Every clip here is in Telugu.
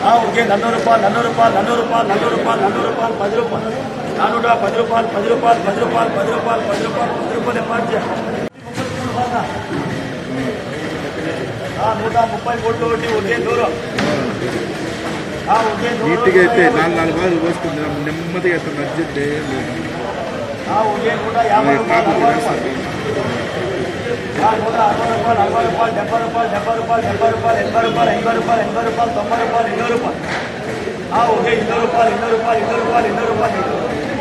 ఆ, ఓకే నన్నూరు రూపాయలు నన్నూరు రూపాయలు నన్నూరు రూపాయలు నన్నూరు రూపాయలు నన్నూరు రూపాయలు పది రూపాయలు నానూట పది రూపాయలు పది రూపాయలు పది రూపాయలు పది రూపాయలు పది రూపాయలు పది రూపాయలు ఎప్పుడు నూట ముప్పై కోట్లు ఒకటి ఒకే దూరం ఆ, ఒకే దూరం. నీట్గా అయితే నాలుగు నాలుగు బాగా పోసుకుంది నెమ్మదిగా అయితే నచ్చితే ఆ, ఒకే నూట యాభై రూపాయలు అరవై రూపాయలు ఆ, నూట అరవై రూపాయలు అరవై రూపాయలు డెబ్బై రూపాయలు డెబ్బై రూపాయలు డెబ్బై రూపాయలు ఎనభై రూపాయలు ఎనభై రూపాయలు ఎనభై రూపాయలు తొంభై రూపాయలు ఇరవై రూపాయలు ఆ, ఓకే ఇరవై రూపాయలు ఇరవై రూపాయలు ఇరవై రూపాయలు ఇరవై రూపాయలు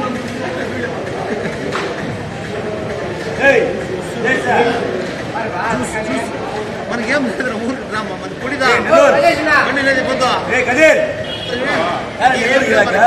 ఏయ్, ఏయ్ సార్. మనకేం లేదు ఊరు డ్రామా మన పొడిదా ఏయ్, నెల్లూరు. బండి లేదు పొద్దు ఏయ్, కదీర్. ఏయ్, నెల్లూరుకి రాకా?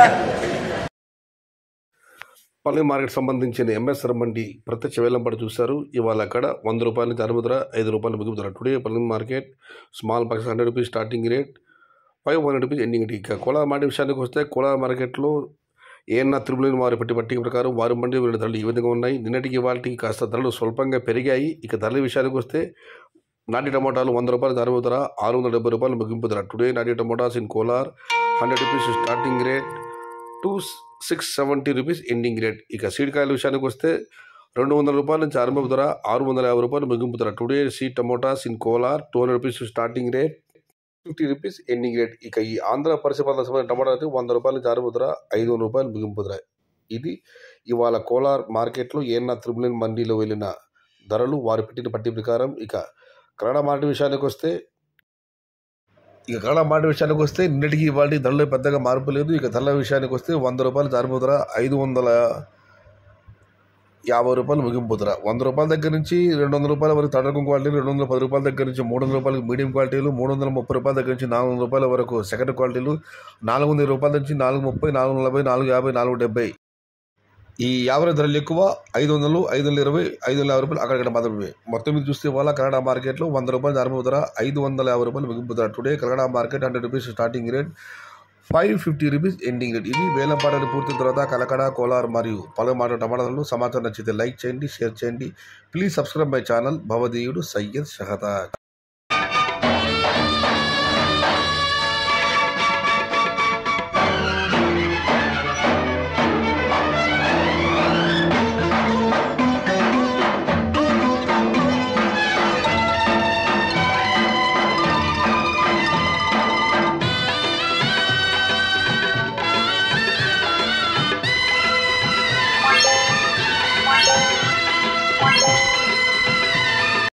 పల్లె మార్కెట్ సంబంధించిన ఎంఎస్ఆర్ మండి ప్రత్యక్ష వేలంపాటు చూశారు ఇవాళ అక్కడ వంద రూపాయల నుంచి అరవై ధర ఐదు రూపాయలు మిగులు ధర టుడే పల్లె market small box hundred rupees starting rate five hundred rupees ending rate ఇక కోలార్ మార్కెట్ విషయానికి వస్తే కోలార్ మార్కెట్లో ఏఎన్ఆర్ త్రిబులని వారి పెట్టి పట్టిక ప్రకారం వారి మండి వీళ్ళ ధరలు ఈ విధంగా ఉన్నాయి నిన్నటికి వాటికి కాస్త ధరలు స్వల్పంగా పెరిగాయి ఇక ధరల విషయానికి వస్తే నాటి టమోటాలు వంద రూపాయలు అరవై ధర ఆరు వందల డెబ్బై రూపాయలు ముగింపు ధర టుడే నాటి tomatoes in Kolar hundred rupees starting rate two six seventy rupees ending rate ఇక సీడ్ కాయల విషయానికి వస్తే రెండు వందల రూపాయల నుంచి ఆరంభపు ధర ఆరు వందల యాభై రూపాయలు ముగింపు ధర today seed tomatoes in Kolar two hundred rupees starting rate fifty rupees ending rate ఇక ఈ ఆంధ్ర పరిసర సంబంధించిన టమాటా అయితే వంద రూపాయల నుంచి ఆరంభపు ధర ఐదు వందల రూపాయలు ముగింపు ధర ఇది ఇవాళ కోలార్ మార్కెట్లో ఏఎన్ఆ త్రిబులిన్ మండీలో వెళ్ళిన ధరలు వారు పెట్టిన పట్టి ప్రకారం ఇక కన్నడ మార్కెట్ విషయానికి వస్తే ఇక కన్నడ మాట విషయానికి వస్తే నిన్నటికి ఇవాళ ధరలో పెద్దగా మార్పు లేదు ఇక ధరల విషయానికి వస్తే వంద రూపాయలు జారిపో ధర ఐదు వందల యాభై రూపాయలు ముగింపు ధర వంద రూపాయల దగ్గర నుంచి రెండు వందల రూపాయల వరకు తడకం క్వాలిటీలు రెండు వందల పది రూపాయల దగ్గర నుంచి మూడు వందల రూపాయలకు మీడియం క్వాలిటీలు మూడు వందల ముప్పై రూపాయల దగ్గర నుంచి నాలుగు వందల రూపాయల వరకు సెకండ్ క్వాలిటీలు నాలుగు వందల రూపాయల నుంచి నాలుగు ముప్పై నాలుగు నలభై నాలుగు యాభై నాలుగు డెబ్బై ఈ యావరేజ్ ధరలు ఎక్కువ ఐదు వందలు ఐదు వందల ఇరవై ఐదు వందల యాభై రూపాయలు అక్కడక్కడ మాత్రమే మొత్తం మీద చూస్తే వాళ్ళ కన్నడ మార్కెట్లో వంద రూపాయలు ఆరంభ ధర ఐదు వందల యాభై రూపాయలు ముగింపు ధర today Kannada market hundred rupees starting rate five fifty rupees ending rate ఇవి వేలం పాటలు పూర్తి తర్వాత కలకడ కోలార్ మరియు పలుమాట టమాటాలు సమాచారం నచ్చితే లైక్ చేయండి షేర్ చేయండి ప్లీజ్ సబ్స్క్రైబ్ మై ఛానల్ భవదీయుడు సయ్యద్ షహతా